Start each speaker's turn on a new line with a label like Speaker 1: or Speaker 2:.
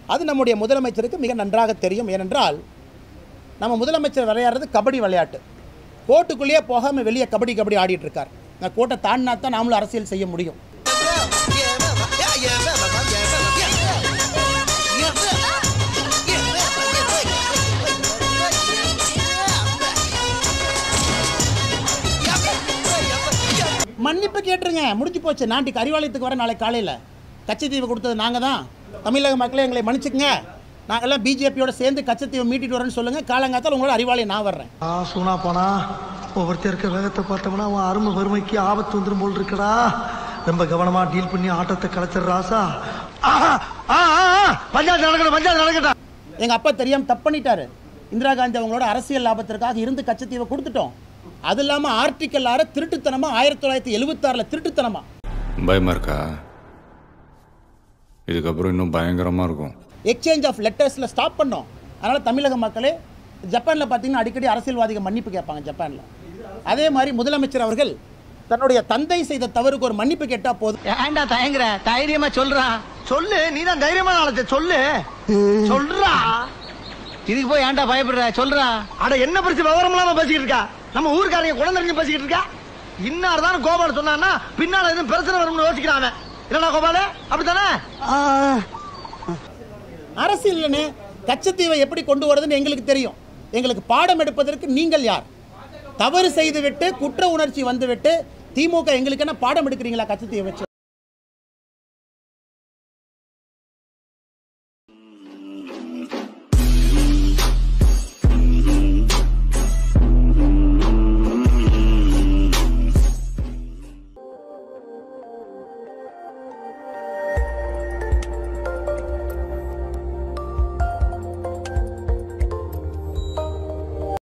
Speaker 1: அது நம்முடைய முதலமைச்சருக்கு மிக நன்றாக தெரியும் ஏனென்றால் நம்ம முதலமைச்சர் விளையாடுறது கபடி விளையாட்டு கோர்ட்டுக்குள்ளேயே போகாமல் வெளியே கபடி கபடி ஆடிட்டு இருக்கார் நான் கோட்டை தாண்டினா தான் நாமளும் அரசியல் செய்ய முடியும் மன்னிப்பு கேட்டுருங்க முடிஞ்சு போச்சு நாட்டுக்கு அறிவாலயத்துக்கு வர நாளைக்கு காலையில் கச்சத்தீவு கொடுத்தது நாங்கள் தான் தமிழக மக்களே எங்களை மன்னிச்சுக்கங்க நாங்கள்லாம் பிஜேபியோட சேர்ந்து கச்சத்தீவை மீட்டிட்டு வரேன்னு சொல்லுங்கள் காலங்காத்தால் உங்களோட அறிவாலயம் நான் வர்றேன்
Speaker 2: ஆ சூனா போனா ஒவ்வொருத்தர் இருக்க வேகத்தை பார்த்தோம்னா அவன் அருமை வறுமைக்கு ஆபத்து வந்துடும் போல் இருக்கடா ரொம்ப கவனமா டீல் பண்ணி ஆட்டத்தை கலைச்சிடுற ராசா ஆஹா, ஆ, ஆ, ஆ, பஞ்சாயத்து நடக்கட்டும் பஞ்சாயத்து நடக்கட்டும்
Speaker 1: எங்கள் அப்பா தெரியாமல் தப்பு பண்ணிட்டாரு இந்திரா காந்தி அவங்களோட அரசியல் லாபத்திற்காக இருந்து கச்சத்தீவை கொடுத்துட்டோம் அது இல்லாமல் ஆர்டிக்கல் ஆறு திருட்டுத்தனமா ஆயிரத்தி தொள்ளாயிரத்தி எழுபத்தாறில் திருட்டுத்தனமா
Speaker 3: பயமா இருக்கா இதுக்கப்புறம் இன்னும் பயங்கரமா இருக்கும்
Speaker 1: எக்ஸ்சேஞ்ச் ஆஃப் லெட்டர்ஸில் ஸ்டாப் பண்ணோம் அதனால் தமிழக மக்களே ஜப்பானில் பார்த்தீங்கன்னா அடிக்கடி அரசியல்வாதிகள் மன்னிப்பு கேட்பாங்க ஜப்பானில் அதே மாதிரி முதலமைச்சர் அவர்கள் தன்னுடைய தந்தை செய்த தவறுக்கு ஒரு மன்னிப்பு கேட்டால் போதும்
Speaker 2: ஏன்டா தயங்குற தைரியமா சொல்றா சொல்லு நீ தான் தைரியமா நாளத்தை சொல்லு சொல்றா இதுக்கு போய் ஏன்டா பயப்படுற சொல்றா அட என்ன பிரச்சனை விவரம் இல்லாம பேசிக்கிட்டு இருக்கா நம்ம ஊருக்காரங்க குழந்தைங்க பேசிக்கிட்டு இருக்கா இன்னார் தான் கோபால் சொன்னான்னா பின்னால எதுவும் பிரச்சனை வரும்னு யோசிக்கிறான் அவன். இல்லடா கோபால அப்படித்தானே
Speaker 1: அரசியல்னு கச்சத்தீவை எப்படி கொண்டு வரதுன்னு எங்களுக்கு தெரியும் எங்களுக்கு பாடம் எடுப்பதற்கு நீங்கள் யார் தவறு செய்துவிட்டு குற்ற உணர்ச்சி வந்துவிட்டு திமுக எங்களுக்கு என்ன பாடம் எடுக்கிறீங்களா கச்சத்தீவை வச்சு